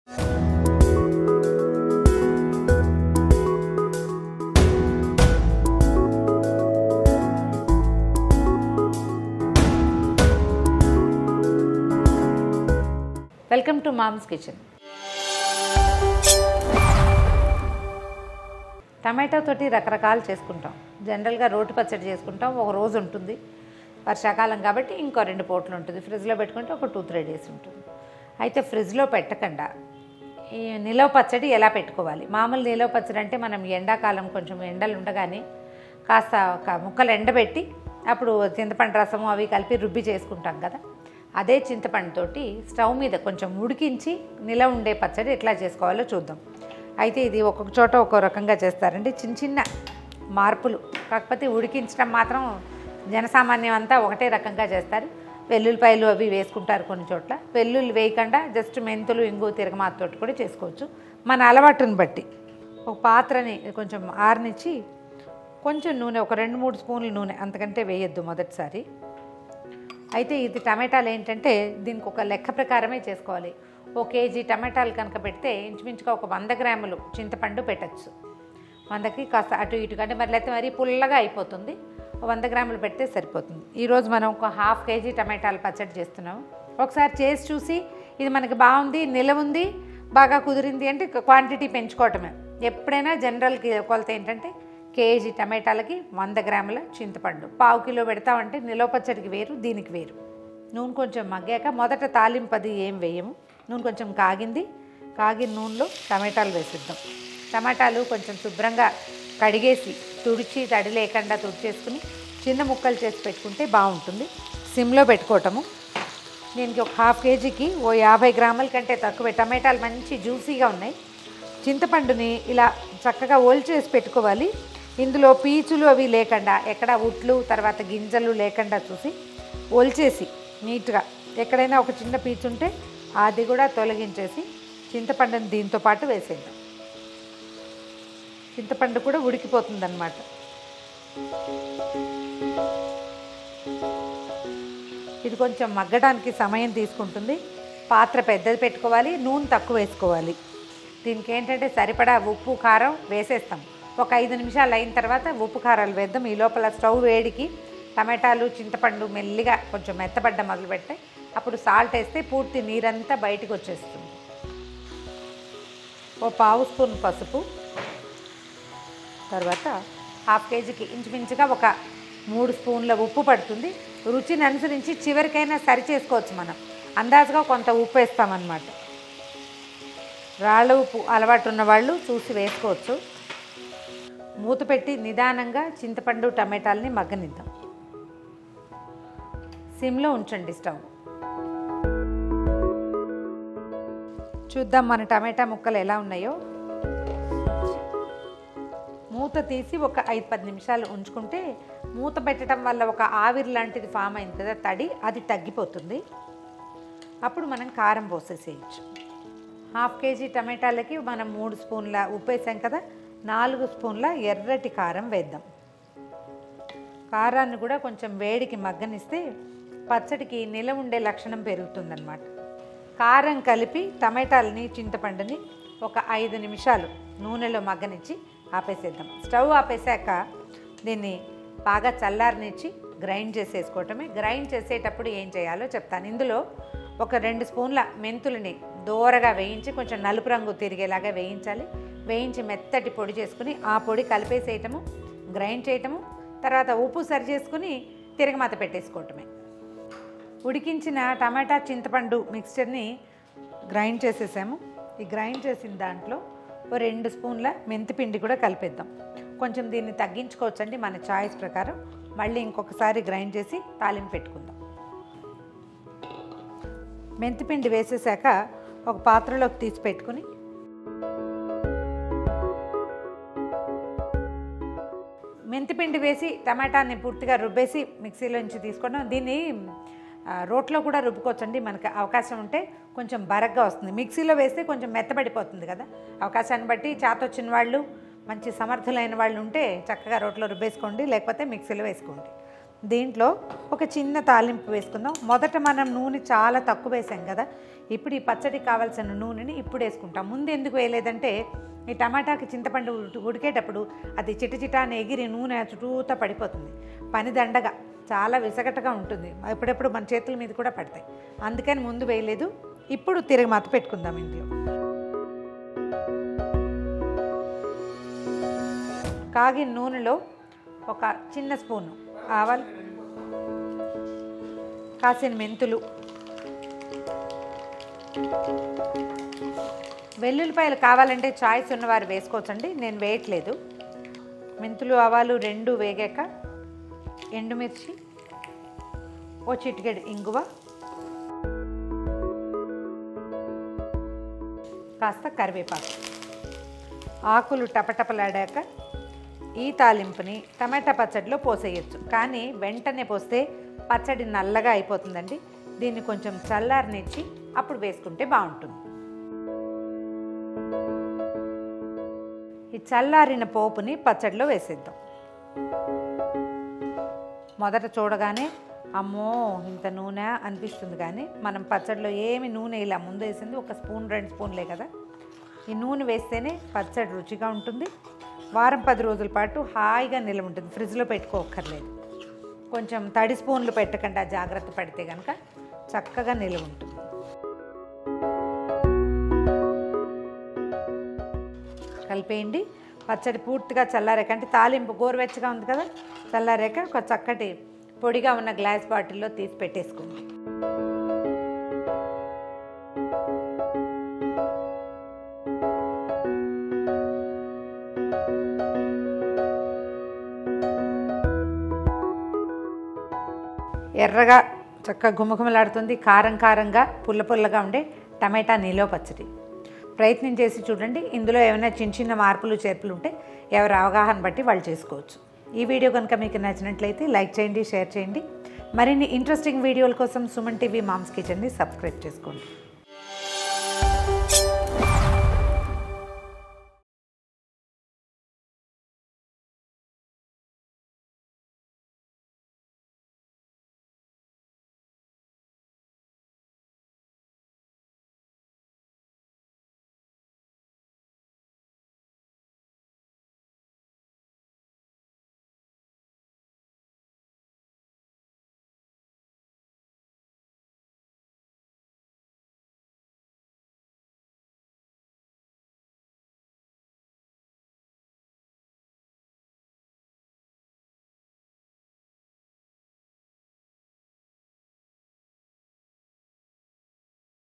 welcome to mom's kitchen tomato తోటి రకరకాలు చేసుకుంటాం జనరల్గా రోటి పచ్చడి చేసుకుంటాం ఒక రోజు ఉంటుంది వర్షాకాలం కాబట్టి ఇంకో రెండు పూటలు ఉంటుంది ఫ్రిడ్జ్లో పెట్టుకుంటే ఒక టూ త్రీ డేస్ ఉంటుంది అయితే ఫ్రిడ్జ్లో పెట్టకుండా ఈ నిలవ పచ్చడి ఎలా పెట్టుకోవాలి మామూలు నిలవ పచ్చడి అంటే మనం ఎండాకాలం కొంచెం ఎండలు ఉండగానే కాస్త ఒక ముక్కలు ఎండబెట్టి అప్పుడు చింతపండు రసము అవి కలిపి రుబ్బి చేసుకుంటాం కదా అదే చింతపండుతోటి స్టవ్ మీద కొంచెం ఉడికించి నిలవ ఉండే పచ్చడి ఎట్లా చేసుకోవాలో చూద్దాం అయితే ఇది ఒక్కొక్క చోట ఒక్కో రకంగా చేస్తారండి చిన్న చిన్న మార్పులు కాకపోతే ఉడికించడం మాత్రం జనసామాన్యం అంతా ఒకటే రకంగా చేస్తారు వెల్లుల్లిపాయలు అవి వేసుకుంటారు కొన్ని చోట్ల వెల్లుల్లి వేయకుండా జస్ట్ మెంతులు ఇంగు తిరగమాతతోటి కూడా చేసుకోవచ్చు మన అలవాటుని బట్టి ఒక పాత్రని కొంచెం ఆరనిచ్చి కొంచెం నూనె ఒక రెండు మూడు స్పూన్లు నూనె అంతకంటే వేయొద్దు మొదటిసారి అయితే ఇది టమాటాలు ఏంటంటే దీనికి ఒక లెక్క ప్రకారమే చేసుకోవాలి ఓ కేజీ టమాటాలు కనుక పెడితే ఇంచుమించుగా ఒక వంద గ్రాములు చింతపండు పెట్టచ్చు వందకి కాస్త అటు ఇటు కంటే మరి లేకపోతే మరీ పుల్లగా అయిపోతుంది ఓ వంద గ్రాములు పెడితే సరిపోతుంది ఈరోజు మనం ఒక హాఫ్ కేజీ టమాటాలు పచ్చడి చేస్తున్నాము ఒకసారి చేసి చూసి ఇది మనకి బాగుంది నిలవ ఉంది బాగా కుదిరింది అంటే క్వాంటిటీ పెంచుకోవటమే ఎప్పుడైనా జనరల్ కొలత ఏంటంటే కేజీ టమాటాలకి వంద గ్రాముల చింతపండు పావు కిలో పెడతామంటే నిలవ పచ్చడికి వేరు దీనికి వేరు నూనె కొంచెం మగ్గాక మొదట తాలింపది ఏం వేయము నూనె కొంచెం కాగింది కాగిన నూనెలో టమాటాలు వేసిద్దాం టమాటాలు కొంచెం శుభ్రంగా కడిగేసి తుడిచి తడి లేకుండా తుడిచేసుకుని చిన్న ముక్కలు చేసి పెట్టుకుంటే బాగుంటుంది సిమ్లో పెట్టుకోవటము దీనికి ఒక హాఫ్ కేజీకి ఓ యాభై గ్రాముల కంటే తక్కువ టమాటాలు మంచి జ్యూసీగా ఉన్నాయి చింతపండుని ఇలా చక్కగా ఓల్చేసి పెట్టుకోవాలి ఇందులో పీచులు అవి లేకుండా ఎక్కడ ఉట్లు తర్వాత గింజలు లేకుండా చూసి ఒలిచేసి నీట్గా ఎక్కడైనా ఒక చిన్న పీచు ఉంటే అది కూడా తొలగించేసి చింతపండుని దీంతో పాటు వేసేద్దాం చింతపండు కూడా ఉడికిపోతుంది అనమాట ఇది కొంచెం మగ్గడానికి సమయం తీసుకుంటుంది పాత్ర పెద్దది పెట్టుకోవాలి నూనె తక్కువ వేసుకోవాలి దీనికి ఏంటంటే సరిపడా ఉప్పు కారం వేసేస్తాం ఒక ఐదు నిమిషాలు అయిన తర్వాత ఉప్పు కారాలు వేద్దాం ఈ లోపల స్టవ్ వేడికి టమాటాలు చింతపండు మెల్లిగా కొంచెం మెత్తబడ్డ మొదలు పెడతాయి అప్పుడు సాల్ట్ వేస్తే పూర్తి నీరంతా బయటకు వచ్చేస్తుంది ఓ పావు స్పూన్ పసుపు తర్వాత హాఫ్ కేజీకి ఇంచుమించుగా ఒక మూడు స్పూన్ల ఉప్పు పడుతుంది రుచిని అనుసరించి చివరికైనా సరి చేసుకోవచ్చు మనం అందాజుగా కొంత ఉప్పు వేస్తామన్నమాట రాళ్ళ ఉప్పు అలవాటు ఉన్న వాళ్ళు చూసి వేసుకోవచ్చు మూత పెట్టి నిదానంగా చింతపండు టమాటాలని మగ్గనిద్దాం సిమ్లో ఉంచండి స్టవ్ చూద్దాం మన టమాటా ముక్కలు ఎలా ఉన్నాయో మూత తీసి ఒక ఐదు పది నిమిషాలు ఉంచుకుంటే మూత పెట్టడం వల్ల ఒక ఆవిరి లాంటిది ఫామ్ అయింది కదా తడి అది తగ్గిపోతుంది అప్పుడు మనం కారం పోసేసేయచ్చు హాఫ్ కేజీ టమాటాలకి మనం మూడు స్పూన్ల ఉప్పు వేసాం కదా నాలుగు స్పూన్ల ఎర్రటి కారం వేద్దాం కారాన్ని కూడా కొంచెం వేడికి మగ్గనిస్తే పచ్చడికి నిల ఉండే లక్షణం పెరుగుతుందన్నమాట కారం కలిపి టమాటాలని చింతపండుని ఒక ఐదు నిమిషాలు నూనెలో మగ్గనిచ్చి ఆపేసేద్దాం స్టవ్ ఆపేసాక దీన్ని బాగా చల్లారనిచ్చి గ్రైండ్ చేసేసుకోవటమే గ్రైండ్ చేసేటప్పుడు ఏం చేయాలో చెప్తాను ఇందులో ఒక రెండు స్పూన్ల మెంతులని దోరగా వేయించి కొంచెం నలుపు రంగు తిరిగేలాగా వేయించాలి వేయించి మెత్తటి పొడి చేసుకుని ఆ పొడి కలిపేసేయటము గ్రైండ్ చేయటము తర్వాత ఉప్పు సరి చేసుకుని తిరగమాత పెట్టేసుకోవటమే ఉడికించిన టమాటా చింతపండు మిక్స్చర్ని గ్రైండ్ చేసేసాము ఈ గ్రైండ్ చేసిన దాంట్లో ఓ రెండు స్పూన్ల మెంతిపిండి కూడా కలిపేద్దాం కొంచెం దీన్ని తగ్గించుకోవచ్చండి మన చాయిస్ ప్రకారం మళ్ళీ ఇంకొకసారి గ్రైండ్ చేసి తాలింపు పెట్టుకుందాం మెంతిపిండి వేసేసాక ఒక పాత్రలోకి తీసి పెట్టుకుని మెంతిపిండి వేసి టమాటాని పూర్తిగా రుబ్బేసి మిక్సీలోంచి తీసుకోవడం దీన్ని ఆ, రోట్లో కూడా రుబ్బుకోవచ్చండి మనకి అవకాశం ఉంటే కొంచెం బరగ్గా వస్తుంది మిక్సీలో వేస్తే కొంచెం మెత్తబడిపోతుంది కదా అవకాశాన్ని బట్టి చాతొచ్చిన వాళ్ళు మంచి సమర్థులైన వాళ్ళు ఉంటే చక్కగా రోట్లో రుబ్బేసుకోండి లేకపోతే మిక్సీలో వేసుకోండి దీంట్లో ఒక చిన్న తాలింపు వేసుకుందాం మొదట మనం నూనె చాలా తక్కువ వేసాం కదా ఇప్పుడు ఈ పచ్చడికి కావాల్సిన నూనెని ఇప్పుడు వేసుకుంటాం ముందు ఎందుకు వేయలేదంటే ఈ టమాటాకి చింతపండు ఉడి- ఉడికేటప్పుడు అది చిటచిటా అని ఎగిరి నూనె చుట్టూతా పడిపోతుంది పని దండగా చాలా విసగటగా ఉంటుంది ఎప్పుడెప్పుడు మన చేతుల మీద కూడా పడతాయి అందుకని ముందు వేయలేదు ఇప్పుడు తిరిగి మత పెట్టుకుందాం ఇంట్లో కాగిన నూనెలో ఒక చిన్న స్పూను ఆవాలు కాసిన మెంతులు వెల్లుల్లిపాయలు కావాలంటే చాయిస్ ఉన్నవారు వేసుకోవచ్చండి నేను వేయట్లేదు మెంతులు ఆవాలు రెండు వేగాక ఎండుమిర్చి ఓ చిటికెడు ఇంగువ కాస్త కరివేపాకు ఆకులు టపటపలాడాక ఈ తాలింపుని టమాటా పచ్చడిలో పోసేయచ్చు కానీ వెంటనే పోస్తే పచ్చడి నల్లగా అయిపోతుందండి దీన్ని కొంచెం చల్లారనిచ్చి అప్పుడు వేసుకుంటే బాగుంటుంది ఈ చల్లారిన పోపుని పచ్చడిలో వేసేద్దాం మొదట చూడగానే అమ్మో ఇంత నూనె అనిపిస్తుంది కానీ మనం పచ్చడిలో ఏమి నూనె ఇలా ముందు వేసింది ఒక స్పూన్ రెండు స్పూన్లే కదా ఈ నూనె వేస్తేనే పచ్చడి రుచిగా ఉంటుంది వారం పది రోజుల పాటు హాయిగా నిల్వ ఉంటుంది ఫ్రిడ్జ్లో పెట్టుకోక్కర్లేదు కొంచెం తడి స్పూన్లు పెట్టకుండా జాగ్రత్త పడితే కనుక చక్కగా నిల్వ ఉంటుంది కలిపేయండి పచ్చడి పూర్తిగా చల్లారాక అంటే తాలింపు గోరువెచ్చగా ఉంది కదా చల్లారాక ఒక చక్కటి పొడిగా ఉన్న గ్లాస్ బాటిల్లో తీసి పెట్టేసుకోండి ఎర్రగా చక్కగా గుమగుమలాడుతుంది కారం కారంగా పుల్ల పుల్లగా ఉండే టమాటా నిలో పచ్చడి ప్రయత్నం చేసి చూడండి ఇందులో ఏమైనా చిన్న చిన్న మార్పులు చేర్పులు ఉంటే ఎవరి అవగాహన బట్టి వాళ్ళు చేసుకోవచ్చు ఈ వీడియో కనుక మీకు నచ్చినట్లయితే లైక్ చేయండి షేర్ చేయండి మరిన్ని ఇంట్రెస్టింగ్ వీడియోల కోసం సుమన్ టీవీ మామ్స్ కిచెన్ని సబ్స్క్రైబ్ చేసుకోండి